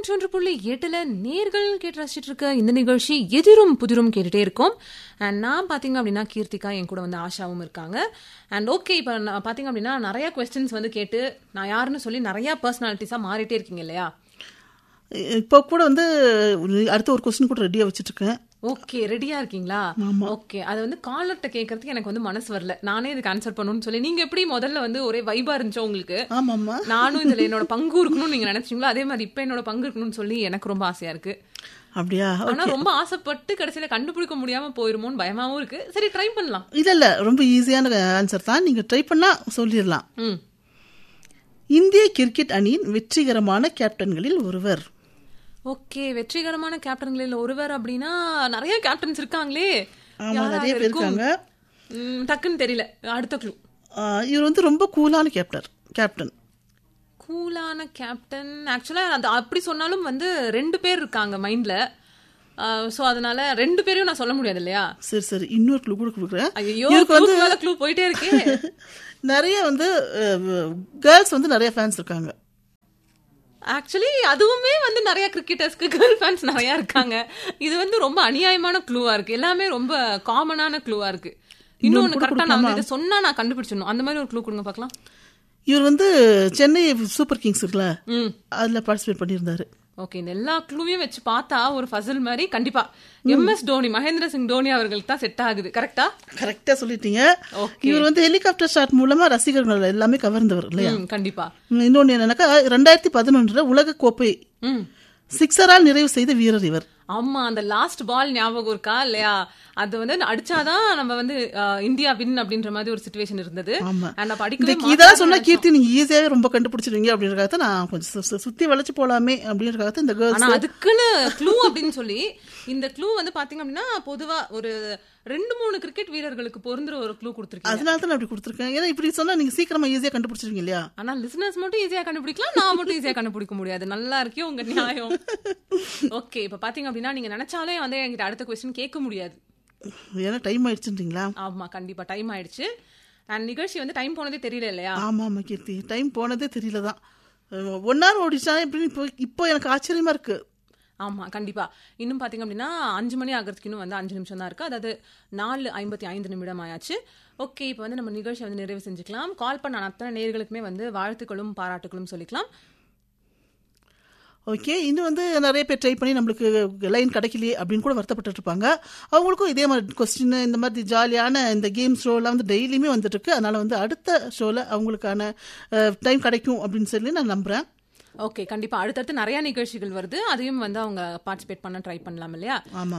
நூற்றி ஒன்று புள்ளி எட்டுல நேர்கள் கேட்டு ரசிச்சிட்டு இருக்க இந்த நிகழ்ச்சி எதிரும் புதிரும் கேட்டுட்டே இருக்கோம் அண்ட் நான் பாத்தீங்க அப்படின்னா கீர்த்திகா என் கூட வந்து ஆஷாவும் இருக்காங்க அண்ட் ஓகே இப்போ நான் பாத்தீங்க அப்படின்னா நிறைய கொஸ்டின்ஸ் வந்து கேட்டு நான் யாருன்னு சொல்லி நிறைய பர்சனாலிட்டிஸா மாறிட்டே இருக்கீங்க இல்லையா இப்போ கூட வந்து ஒரு- அடுத்த ஒரு கொஸ்டின் கூட ரெடியாக வச்சுட்டு இருக்கேன் ஓகே ரெடியா இருக்கீங்களா ஓகே அது வந்து காலர்ட்ட கேட்கறதுக்கு எனக்கு வந்து மனசு வரல நானே இதுக்கு ஆன்சர் பண்ணணும்னு சொல்லி நீங்க எப்படி முதல்ல வந்து ஒரே வைபா இருந்துச்சோ உங்களுக்கு ஆமாம்மா நானும் இதுல என்னோட பங்கு இருக்கணும்னு நீங்க நினைச்சீங்களோ அதே மாதிரி இப்ப என்னோட பங்கு இருக்கணும்னு சொல்லி எனக்கு ரொம்ப ஆசையா இருக்கு அப்படியா ஆனா ரொம்ப ஆசைப்பட்டு கடைசியில கண்டுபிடிக்க முடியாம போயிருமோன்னு பயமாவும் இருக்கு சரி ட்ரை பண்ணலாம் இல்லை இல்லை ரொம்ப ஈஸியான ஆன்சர் தான் நீங்கள் ட்ரை பண்ணால் சொல்லிடலாம் ம் இந்திய கிரிக்கெட் அணியின் வெற்றிகரமான கேப்டன்களில் ஒருவர் ஓகே வெற்றிகரமான கேப்டன்களில் ஒருவர் அப்படின்னா நிறைய கேப்டன்ஸ் இருக்காங்களே ஆமா யாரா நிறைய பேர் இருக்கும்? இருக்காங்க ம், டக்குன்னு தெரியல அடுத்த க்ளூ ஆ, இவர் வந்து ரொம்ப கூலான கேப்டன் கேப்டன் கூலான கேப்டன் ஆக்சுவலா அது அப்படி சொன்னாலும் வந்து ரெண்டு பேர் இருக்காங்க மைண்ட்ல சோ அதனால ரெண்டு பேரையும் நான் சொல்ல முடியாது இல்லையா சரி சரி இன்னொரு க்ளூ கூட கொடுக்குறேன் ஐயோ இவருக்கு வந்து மேல க்ளூ போயிட்டே இருக்கே நிறைய வந்து கேர்ள்ஸ் வந்து நிறைய ஃபேன்ஸ் இருக்காங்க ஆக்சுவலி அதுவுமே வந்து நிறைய கிரிக்கெட்டர்ஸ்க்கு கேர்ள் ஃபேன்ஸ் நிறைய இருக்காங்க இது வந்து ரொம்ப அநியாயமான க்ளூவா இருக்கு எல்லாமே ரொம்ப காமனான க்ளூவா இருக்கு இன்னொன்னு கரெக்டா நான் வந்து இதை சொன்னா நான் கண்டுபிடிச்சிடணும் அந்த மாதிரி ஒரு க்ளூ கொடுங்க பார்க்கலாம் இவர் வந்து சென்னை சூப்பர் கிங்ஸ் இருக்குல்ல ம் அதில் பார்ட்டிசிபேட் பண்ணியிருந்தாரு ஓகே இந்த எல்லா க்ளூவையும் வச்சு பார்த்தா ஒரு ஃபசல் மாதிரி கண்டிப்பா எம்எஸ் தோனி மகேந்திர சிங் தோனி அவர்களுக்கு தான் செட் ஆகுது கரெக்டா கரெக்டா சொல்லிட்டீங்க Okay. இவர் வந்து ஹெலிகாப்டர் ஷாட் மூலமா ரசிகர்கள் எல்லாமே கவர்ந்தவர் இல்லையா ம் கண்டிப்பா ம், இன்னொன்னு என்னன்னாக்கா ரெண்டாயிரத்தி பதினொன்றுல உலக கோப்பை ம் சிக்ஸரால் நிறைவு செய்த வீரர் இவர் ஆமா அந்த லாஸ்ட் பால் ஞாபகம் இருக்கா இல்லையா அது வந்து அடிச்சாதான் நம்ம வந்து அஹ், இந்தியா வின் அப்படின்ற மாதிரி ஒரு சுச்சுவேஷன் இருந்தது ஆமா. அண்ட் அப்ப இந்த அடிக்கவே இதெல்லாம் மாட்டாங்கன்னு சொன்னா நினைச்சோம். கீர்த்தி நீங்க ஈஸியாவே ரொம்ப கண்டுபிடிச்சிருவீங்க அப்படின்றக்காக நான் கொஞ்சம் சு- சு- சுத்தி வளைச்சு போலாமே அப்படின்றக்காக இந்த ஆனா கேர்ள்ஸ் அதுக்குன்னு க்ளூ அப்படின்னு சொல்லி இந்த க்ளூ வந்து பாத்தீங்க அப்படின்னா பொதுவா ஒரு ரெண்டு மூணு கிரிக்கெட் வீரர்களுக்கு பொருந்துற ஒரு க்ளூ கொடுத்துருக்கீங்க அதனால தான் நான் அப்படி கொடுத்துருக்கேன் ஏன்னா இப்படி சொன்னா நீங்க சீக்கிரமா ஈஸியா கண்டுபிடிச்சிருவீங்க இல்லையா ஆனா லிசனர்ஸ் மட்டும் ஈஸியா கண்டுபிடிக்கலாம் நான் மட்டும் ஈஸியா கண்டுபிடிக்க முடியாது நல்லா இருக்கே உங்க நியாயம் ஓகே இப்ப பாத்தீங்க அப்படின்னா நீங்க நினைச்சாலே வந்து என்கிட்ட அடுத்த கொஸ்டின் கேட்க முடியாது ஏன்னா டைம் ஆயிடுச்சுன்றீங்களா ஆமா கண்டிப்பா டைம் ஆயிடுச்சு அண்ட் நிகழ்ச்சி வந்து டைம் போனதே தெரியல இல்லையா ஆமா ஆமா கீர்த்தி டைம் போனதே தெரியல தான் ஒன் ஹவர் ஓடிச்சா எப்படின்னு இப்போ இப்போ எனக்கு ஆச்சரியமா இருக்கு ஆமா கண்டிப்பா இன்னும் பாத்தீங்க அப்படின்னா அஞ்சு மணி ஆகிறதுக்கு இன்னும் வந்து அஞ்சு நிமிஷம் தான் இருக்கு அதாவது நாலு ஐம்பத்தி ஐந்து நிமிடம் ஆயாச்சு ஓகே இப்போ வந்து நம்ம நிகழ்ச்சியை வந்து நிறைவு செஞ்சுக்கலாம் கால் பண்ண அத்தனை நேர்களுக்குமே வந்து வாழ்த்துக்களும் பாராட்டுகளும் சொல்லிக்கலாம் ஓகே இன்னும் வந்து நிறைய பேர் ட்ரை பண்ணி நம்மளுக்கு லைன் கிடைக்கலையே அப்படின்னு கூட வருத்தப்பட்டு இருப்பாங்க அவங்களுக்கும் இதே மாதிரி கொஸ்டின் இந்த மாதிரி ஜாலியான இந்த கேம் ஷோலாம் வந்து டெய்லியுமே வந்துட்டு இருக்கு அதனால வந்து அடுத்த ஷோவில் அவங்களுக்கான டைம் கிடைக்கும் அப்படின்னு சொல்லி நான் நம்புறேன் ஓகே கண்டிப்பா அடுத்தடுத்து நிறைய நிகழ்ச்சிகள் வருது அதையும் வந்து அவங்க பார்ட்டிசிபேட் பண்ண ட்ரை பண்ணலாம் இல்லையா ஆமா